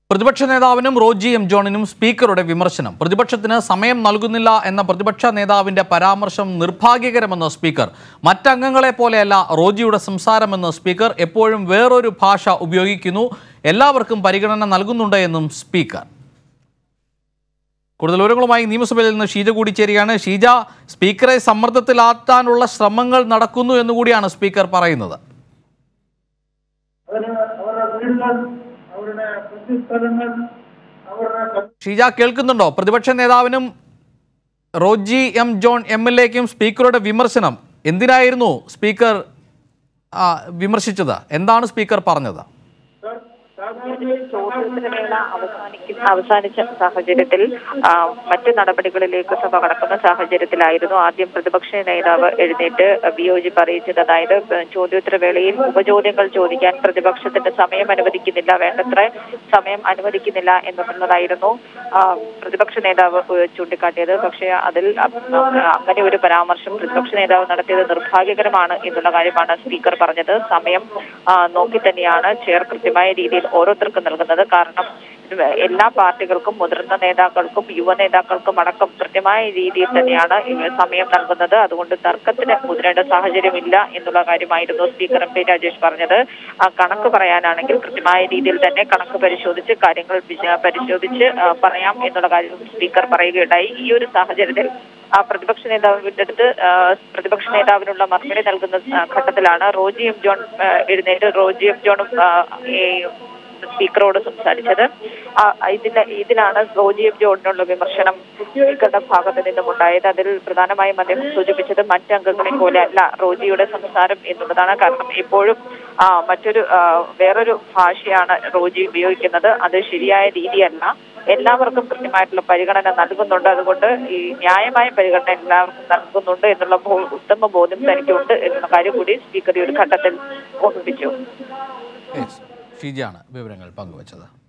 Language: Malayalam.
പ്രതിപക്ഷ നേതാവിനും റോജി എം ജോണിനും സ്പീക്കറുടെ വിമർശനം പ്രതിപക്ഷത്തിന് സമയം നൽകുന്നില്ല എന്ന പ്രതിപക്ഷ നേതാവിന്റെ പരാമർശം നിർഭാഗ്യകരമെന്ന് സ്പീക്കർ മറ്റംഗങ്ങളെ പോലെയല്ല റോജിയുടെ സംസാരമെന്ന് സ്പീക്കർ എപ്പോഴും വേറൊരു ഭാഷ ഉപയോഗിക്കുന്നു എല്ലാവർക്കും പരിഗണന നൽകുന്നുണ്ട് എന്നും സ്പീക്കർ കൂടുതൽ വിവരങ്ങളുമായി നിയമസഭയിൽ നിന്ന് ഷീജ കൂടി ചേരുകയാണ് ഷീജ സ്പീക്കറെ സമ്മർദ്ദത്തിലാക്കാനുള്ള ശ്രമങ്ങൾ നടക്കുന്നു എന്നുകൂടിയാണ് സ്പീക്കർ പറയുന്നത് അവര് അവരുടെ വീടുകൾ അവരുടെ കൃഷിസ്ഥലങ്ങൾ അവരുടെ ക- ഷീജ കേൾക്കുന്നുണ്ടോ പ്രതിപക്ഷ നേതാവിനും Roji M John M L എക്കും സ്പീക്കറുടെ വിമർശനം എന്തിനായിരുന്നു സ്പീക്കർ ആ, വിമർശിച്ചത് എന്താണ് സ്പീക്കർ പറഞ്ഞത് സാധാരണ ചോദ്യോത്തരവേള അവസാനിക്കുന്ന അവസാനിച്ച സാഹചര്യത്തിൽ ആ, മറ്റ് നടപടികളിലേക്ക് സഭ കടക്കുന്ന സാഹചര്യത്തിലായിരുന്നു ആദ്യം പ്രതിപക്ഷ നേതാവ് എഴുന്നേറ്റ് വിയോജിപ്പ് അറിയിച്ചത് അതായത് ചോദ്യോത്തരവേളയിൽ ഉപചോദ്യങ്ങൾ ചോദിക്കാൻ പ്രതിപക്ഷത്തിന്റെ സമയം അനുവദിക്കുന്നില്ല വേണ്ടത്ര സമയം അനുവദിക്കുന്നില്ല എന്നുള്ളതായിരുന്നു ആ, പ്രതിപക്ഷ നേതാവ് ഏഹ്, ചൂണ്ടിക്കാട്ടിയത് പക്ഷേ അതിൽ അ- അങ്ങനെ ഒരു പരാമർശം പ്രതിപക്ഷ നേതാവ് നടത്തിയത് നിർഭാഗ്യകരമാണ് എന്നുള്ള കാര്യമാണ് സ്പീക്കർ പറഞ്ഞത് സമയം ആ, നോക്കി തന്നെയാണ് ചെയർ കൃത്യമായ രീതിയിൽ ഓരോരുത്തർക്കും നൽകുന്നത് കാരണം ഇത് എല്ലാ പാർട്ടികൾക്കും മുതിർന്ന നേതാക്കൾക്കും യുവ നേതാക്കൾക്കും അടക്കം കൃത്യമായ രീതിയിൽ തന്നെയാണ് ഇവർ സമയം നൽകുന്നത് അതുകൊണ്ട് തർക്കത്തിന് മുതിരേണ്ട സാഹചര്യമില്ല എന്നുള്ള കാര്യമായിരുന്നു സ്പീക്കർ എം പി രാജേഷ് പറഞ്ഞത് ആ കണക്ക് പറയാനാണെങ്കിൽ കൃത്യമായ രീതിയിൽ തന്നെ കണക്ക് പരിശോധിച്ച് കാര്യങ്ങൾ വിശ- പരിശോധിച്ച് ആ, പറയാം എന്നുള്ള കാര്യം സ്പീക്കർ പറയുകയുണ്ടായി ഈ ഒരു സാഹചര്യത്തിൽ ആ പ്രതിപക്ഷ നേതാവിന്റെ അടുത്ത് ആ, പ്രതിപക്ഷ നേതാവിനുള്ള മറുപടി നൽകുന്ന ആ, ഘട്ടത്തിലാണ് റോജി എം ജോൺ ആ, എഴുന്നേറ്റ് റോജി എം ജോണും ആ, ഈ സ്പീക്കറോട് സംസാരിച്ചത് ആ, ഇതിന് ഇതിലാണ് റോജി എം ജോണിനുള്ള വിമർശനം സ്പീക്കറുടെ ഭാഗത്ത് നിന്നും ഉണ്ടായത് അതിൽ പ്രധാനമായും അദ്ദേഹം സൂചിപ്പിച്ചത് മറ്റംഗങ്ങളെ പോലെ അല്ല റോജിയുടെ സംസാരം എന്നുള്ളതാണ് കാരണം എപ്പോഴും ആ, മറ്റൊരു ആ, വേറൊരു ഭാഷയാണ് റോജി ഉപയോഗിക്കുന്നത് അത് ശരിയായ രീതിയല്ല എല്ലാവർക്കും കൃത്യമായിട്ടുള്ള പരിഗണന നൽകുന്നുണ്ട് അതുകൊണ്ട് ഈ ന്യായമായ പരിഗണന എല്ലാവർക്കും നൽകുന്നുണ്ട് എന്നുള്ള ബോ- ഉത്തമ ബോധ്യം തനിക്കുണ്ട് എന്നുള്ള കാര്യം കൂടി സ്പീക്കർ ഈ ഒരു ഘട്ടത്തിൽ ഓർമ്മിപ്പിച്ചു യെസ് ഷീജയാണ് വിവരങ്ങൾ പങ്കുവച്ചത്